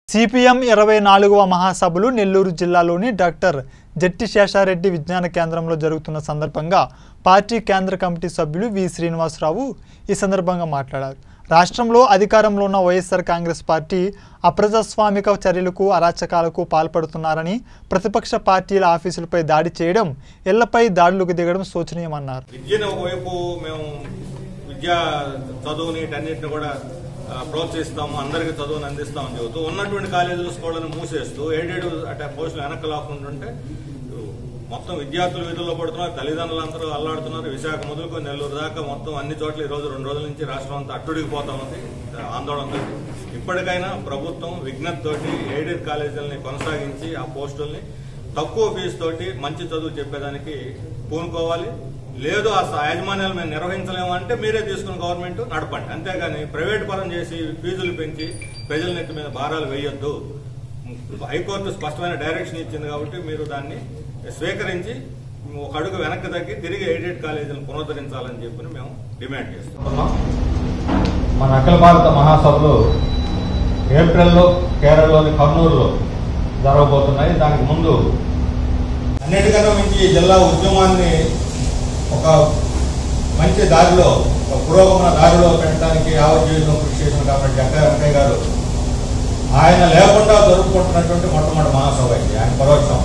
CPM ఇరవై నాలుగవ మహాసభలు నెల్లూరు జిల్లాలోని డాక్టర్ జట్టి శేషారెడ్డి విజ్ఞాన కేంద్రంలో జరుగుతున్న సందర్భంగా పార్టీ కేంద్ర కమిటీ సభ్యులు వి శ్రీనివాసరావు ఈ సందర్భంగా మాట్లాడారు రాష్ట్రంలో అధికారంలో ఉన్న వైఎస్ఆర్ కాంగ్రెస్ పార్టీ అప్రజాస్వామిక చర్యలకు అరాచకాలకు పాల్పడుతున్నారని ప్రతిపక్ష పార్టీల ఆఫీసులపై దాడి చేయడం ఇళ్లపై దాడులకు దిగడం శోచనీయమన్నారు విద్యను ఒకవైపు మేము విద్యా చదువుని వీటన్నిటిని కూడా ఆ, ప్రోత్సహిస్తాము అందరికీ చదువుని అందిస్తామని చెబుతూ ఉన్నటువంటి కాలేజీలు స్కూళ్ళను మూసేస్తూ ఏడేడు అటే పోస్టులు వెనక్కి లాక్కుంటుంటే మొత్తం విద్యార్థులు వీధుల్లో పడుతున్నారు తల్లిదండ్రులు అందరూ అల్లాడుతున్నారు విశాఖ మొదలుకొని నెల్లూరు దాకా మొత్తం అన్ని చోట్ల ఈ రోజు రెండు రోజుల నుంచి రాష్ట్రం అంతా అట్టుడికిపోతా ఉంది ఆందోళనతో ఇప్పటికైనా ప్రభుత్వం విజ్ఞతతోటి ఎయిడెడ్ కాలేజీలని కొనసాగించి ఆ పోస్టుల్ని తక్కువ ఫీజు తోటి మంచి చదువు చెప్పేదానికి పూనుకోవాలి లేదు ఆ స- యాజమాన్యాలు మేము నిర్వహించలేము అంటే మీరే తీసుకున్న గవర్నమెంట్ నడపండి అంతేగాని ప్రైవేట్ పరం చేసి ఫీజులు పెంచి ప్రజల నెత్తి మీద భారాలు వేయొద్దు హైకోర్టు స్పష్టమైన డైరెక్షన్ ఇచ్చింది కాబట్టి మీరు దాన్ని స్వీకరించి ఒక అడుగు వెనక్కి తగ్గి తిరిగి ఎయిడెడ్ కాలేజీలను పునరుద్ధరించాలని చెప్పి మేము డిమాండ్ చేస్తున్నాం మన అఖిల భారత మహాసభలు ఏప్రిల్లో కేరళలోని కర్నూలులో జరగబోతున్నాయి దానికి ముందు అన్నిటికన్నా మించి ఈ జిల్లా ఉద్యమాన్ని ఒక మంచి దారిలో ఒక పురోగమన దారిలో పెట్టడానికి యావజ్జీవితం కృషి చేసిన కాబట్టి జగ్గ వెంకయ్య గారు ఆయన లేకుండా జరుపుకుంటున్నటువంటి మొట్టమొదటి మహాసభ ఇది ఆయన పరోక్షం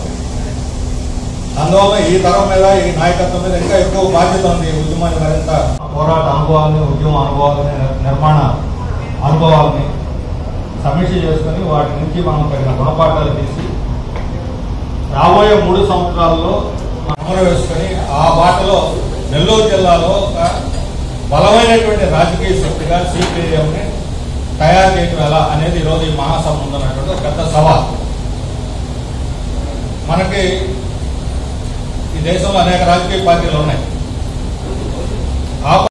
అందువల్ల ఈ తరం మీద ఈ నాయకత్వం మీద ఇంకా ఎక్కువ బాధ్యత ఉంది ఈ ఉద్యమాన్ని మరింత పోరాట అనుభవాలని ఉద్యమ అనుభవాలని నిర్- నిర్మాణ అనుభవాలని సమీక్ష చేసుకొని వాటి నుంచి మనం తగిన గుణపాఠాలు తీసి రాబోయే మూడు సంవత్సరాల్లో అమలు వేసుకొని ఆ బాటలో నెల్లూరు జిల్లాలో ఒక బలమైనటువంటి రాజకీయ శక్తిగా సిపిఐఎంని తయారు చేయడం ఎలా అనేది ఈరోజు ఈ మహాసభ ఉందన్నటువంటి ఒక పెద్ద సవాల్ మనకి ఈ దేశంలో అనేక రాజకీయ పార్టీలు ఉన్నాయి ఆ